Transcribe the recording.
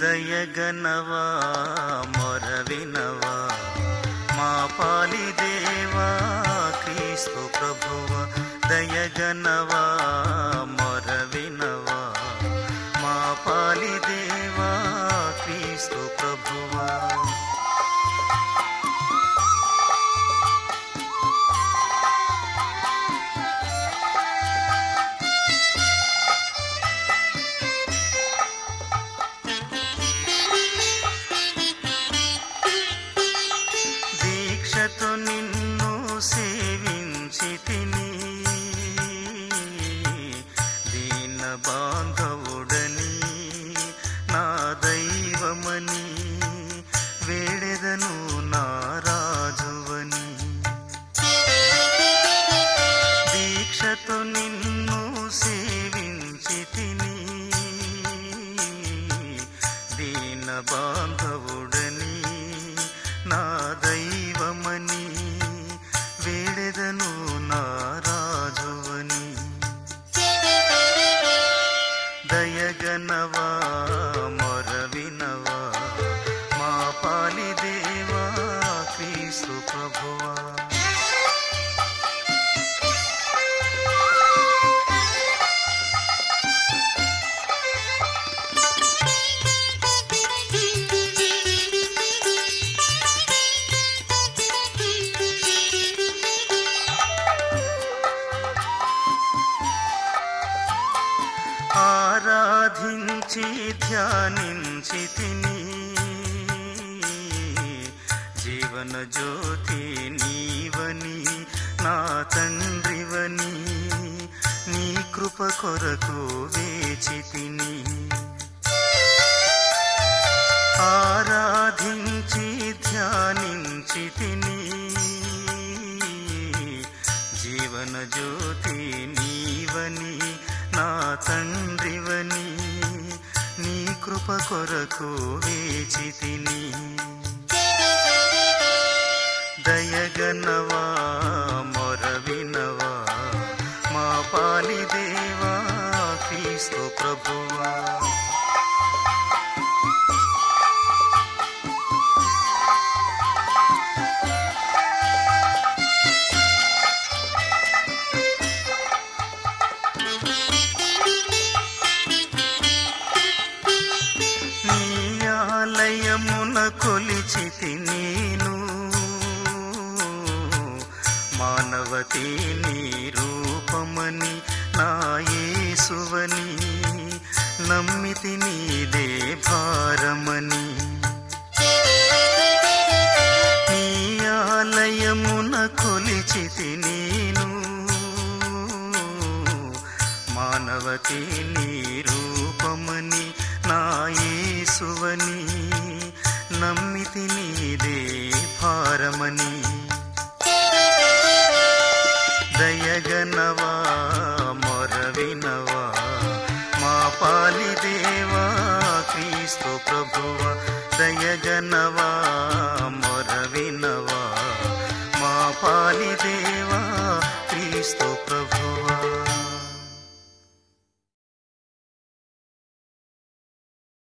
దయగనవా మొరవినవా మా పాలి దేవా క్రీస్తు ప్రభువ దయగనవా మొరవినవా మా పాలి దేవా క్రీస్తు ప్రభువా దీక్షతో నిన్ను సేవించి తిని దీన బాంధవుడని నా దైవమని వేడెదను నా రాజువని దీక్షతో నిన్ను సేవించి తిని దీన బాంధవుడని నా దైవమని వేడెదను నా రాజువని దయగనవా మొరవినవా మా పాలి దేవా క్రీస్తు ప్రభువా ఆరాధించి ధ్యానించి తిని జీవన జ్యోతి నీవని నా తండ్రివని నీ కృప కొరకు వేచి తిని ఆరాధించి ధ్యానించి తిని జీవన జ్యోతి నీవని నా తండ్రివని నీ కృప కొరకు వేచి తిని దయగనవా మొరవినవా మా పాలి దేవా క్రీస్తు ప్రభువా నీ ఆలయమున కొలిచితి నేను మానవతి నీ రూపమని నా యేసువని నమ్మితి నీదే భారమని నీ ఆలయమున కొలిచితి నేను మానవతి నీ రూపమని నా యేసువని నమ్మితి నీదే భారమని దయగనవా మొరవినవా మా పాలి దేవా క్రీస్తు ప్రభువ దయగనవా